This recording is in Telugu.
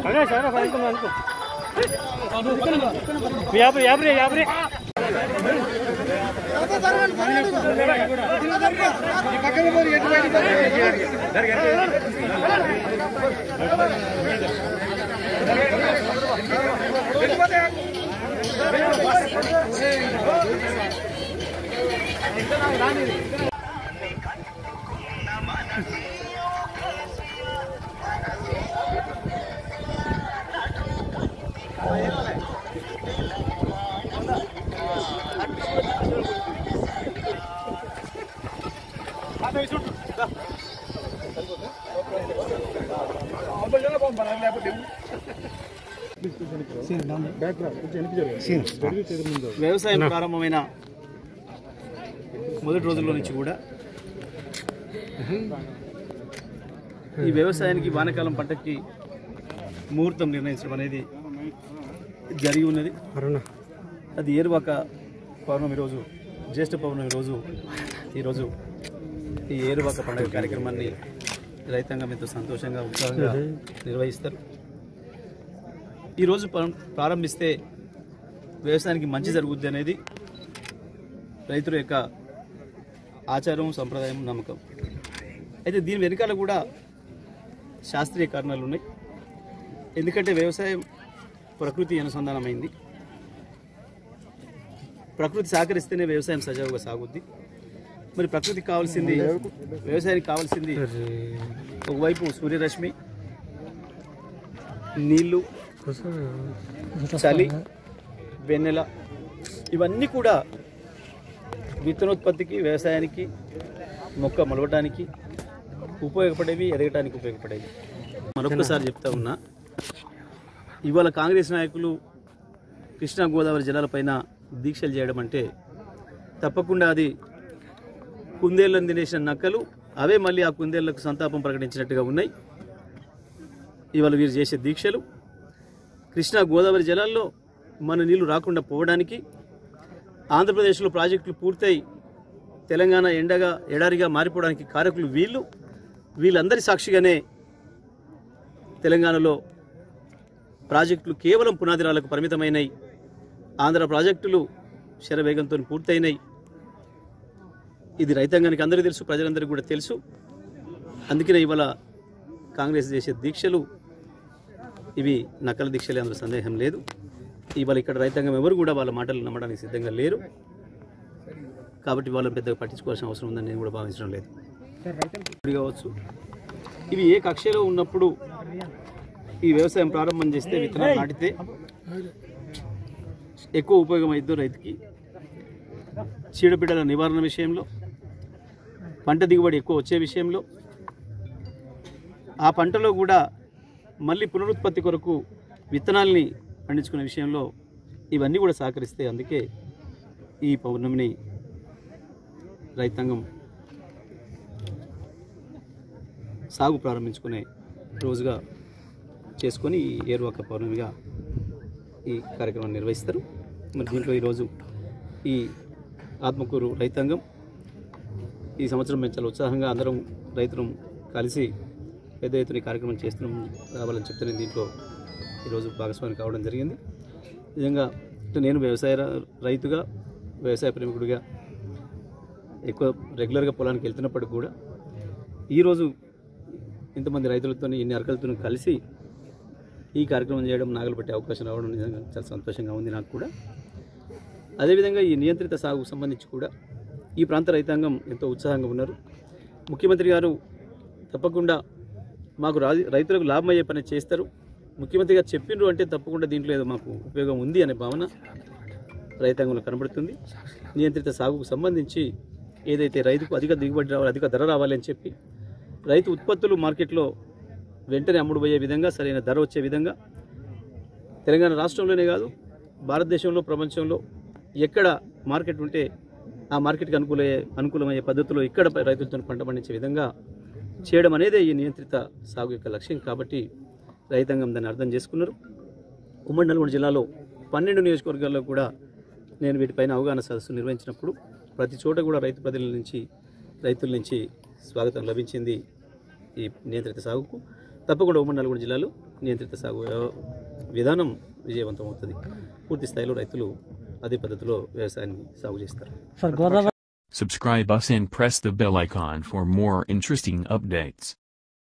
యాభై యాభై యాభై వ్యవసాయం ప్రారంభమైన మొదటి రోజుల్లో నుంచి కూడా ఈ వ్యవసాయానికి వానాకాలం పంటకి ముహూర్తం నిర్ణయించడం అనేది జరిగి ఉన్నది అది ఏరువాక పౌర్ణమి రోజు జ్యేష్ఠ పౌర్ణమి రోజు ఈరోజు ఈ ఏరువాక పండుగ కార్యక్రమాన్ని రైతాంగం ఎంతో సంతోషంగా ఉత్సాహంగా నిర్వహిస్తారు ఈరోజు ప్రా- ప్రారంభిస్తే వ్యవసాయానికి మంచి జరుగుద్ది అనేది రైతుల యొక్క ఆచారం సంప్రదాయం నమ్మకం అయితే దీని వెనకాల కూడా శాస్త్రీయ కారణాలు ఉన్నాయి ఎందుకంటే వ్యవసాయం ప్రకృతి అనుసంధానమైంది ప్రకృతి సహకరిస్తేనే వ్యవసాయం సజావుగా సాగుద్ది మరి ప్రకృతికి కావాల్సింది వ్యవసాయానికి కావాల్సింది ఒకవైపు సూర్యరశ్మి నీళ్లు చలి వెన్నెల ఇవన్నీ కూడా విత్తనోత్పత్తికి వ్యవసాయానికి మొక్క మొలవడానికి ఉపయోగపడేవి ఎదగటానికి ఉపయోగపడేవి మరొకసారి చెప్తా ఉన్నా ఇవాళ కాంగ్రెస్ నాయకులు కృష్ణా గోదావరి జిల్లాలపైన దీక్షలు చేయడం అంటే తప్పకుండా అది కుందేళ్ళను తినేసిన నక్కలు అవే మళ్ళీ ఆ కుందేళ్లకు సంతాపం ప్రకటించినట్టుగా ఉన్నాయి ఇవాళ వీరు చేసే దీక్షలు కృష్ణా గోదావరి జలాల్లో మన నీళ్లు రాకుండా పోవడానికి ఆంధ్రప్రదేశ్లో ప్రాజెక్టులు పూర్తయి తెలంగాణ ఎండగా ఎడారిగా మారిపోవడానికి కారకులు వీళ్ళు వీళ్ళందరి సాక్షిగానే తెలంగాణలో ప్రాజెక్టులు కేవలం పునాదిరాలకు పరిమితమైనవి ఆంధ్ర ప్రాజెక్టులు శరవేగంతో పూర్తయినాయి ఇది రైతాంగానికి అందరికీ తెలుసు ప్రజలందరికీ కూడా తెలుసు అందుకనే ఇవాళ కాంగ్రెస్ చేసే దీక్షలు ఇవి నకల దీక్షలే అందులో సందేహం లేదు ఇవాళ ఇక్కడ రైతాంగం ఎవరు కూడా వాళ్ళ మాటలు నమ్మడానికి సిద్ధంగా లేరు కాబట్టి వాళ్ళని పెద్దగా పట్టించుకోవాల్సిన అవసరం ఉందని నేను కూడా భావించడం లేదు ఇప్పుడు కావచ్చు ఇవి ఏ కక్షలో ఉన్నప్పుడు ఈ వ్యవసాయం ప్రారంభం చేస్తే విత్తనాలు నాటితే ఎక్కువ ఉపయోగం అవుతుందో రైతుకి చీడపీడల నివారణ విషయంలో పంట దిగుబడి ఎక్కువ వచ్చే విషయంలో ఆ పంటలో కూడా మళ్ళీ పునరుత్పత్తి కొరకు విత్తనాల్ని పండించుకునే విషయంలో ఇవన్నీ కూడా సహకరిస్తే అందుకే ఈ పౌర్ణమిని రైతాంగం సాగు ప్రారంభించుకునే రోజుగా చేసుకొని ఈ ఏరువాక పౌర్ణమిగా ఈ కార్యక్రమాన్ని నిర్వహిస్తారు మరి దీంట్లో ఈరోజు ఈ ఆత్మకూరు రైతాంగం ఈ సంవత్సరం మేము చాలా ఉత్సాహంగా అందరం రైతులు కలిసి పెద్ద ఎత్తున ఈ కార్యక్రమం చేస్తున్నాం రావాలని చెప్తే నేను దీంట్లో ఈరోజు భాగస్వామి కావడం జరిగింది నిజంగా అంటే నేను వ్యవసాయ ర- రైతుగా వ్యవసాయ ప్రేమికుడిగా ఎక్కువ రెగ్యులర్గా పొలానికి వెళ్తున్నప్పటికి కూడా ఈరోజు ఇంతమంది రైతులతో ఇన్ని అరకలతో కలిసి ఈ కార్యక్రమం చేయడం నాగలు పట్టే అవకాశం రావడం నిజంగా చాలా సంతోషంగా ఉంది నాకు కూడా అదేవిధంగా ఈ నియంత్రిత సాగుకు సంబంధించి కూడా ఈ ప్రాంత రైతాంగం ఎంతో ఉత్సాహంగా ఉన్నారు ముఖ్యమంత్రి గారు తప్పకుండా మాకు రాజు రైతులకు లాభం అయ్యే పని చేస్తారు ముఖ్యమంత్రి గారు చెప్పిండ్రు అంటే తప్పకుండా దీంట్లో ఏదో మాకు ఉపయోగం ఉంది అనే భావన రైతాంగంలో కనబడుతుంది నియంత్రిత సాగుకు సంబంధించి ఏదైతే రైతుకు అధిక దిగుబడి రావాలి అధిక ధర రావాలి అని చెప్పి రైతు ఉత్పత్తులు మార్కెట్లో వెంటనే అమ్ముడుపోయే విధంగా సరైన ధర వచ్చే విధంగా తెలంగాణ రాష్ట్రంలోనే కాదు భారతదేశంలో ప్రపంచంలో ఎక్కడ మార్కెట్ ఉంటే ఆ మార్కెట్కి అనుకూలయ్యే అనుకూలమయ్యే పద్ధతిలో ఇక్కడ రైతులతో పంట పండించే విధంగా చేయడం అనేదే ఈ నియంత్రిత సాగు యొక్క లక్ష్యం కాబట్టి రైతాంగం దాన్ని అర్థం చేసుకున్నారు ఉమ్మడి నల్గొండ జిల్లాలో పన్నెండు నియోజకవర్గాల్లో కూడా నేను వీటిపైన అవగాహన సదస్సు నిర్వహించినప్పుడు ప్రతి చోట కూడా రైతు ప్రజల నుంచి రైతుల నుంచి స్వాగతం లభించింది ఈ నియంత్రిత సాగుకు తప్పకుండా ఉమ్మడి నల్గొండ జిల్లాలో నియంత్రిత సాగు వ్యవ- విధానం విజయవంతం అవుతుంది పూర్తి స్థాయిలో రైతులు అదే పద్ధతిలో వ్యవసాయాన్ని సాగు చేస్తారు sir Godavari Subscribe us and press the bell icon for more interesting updates.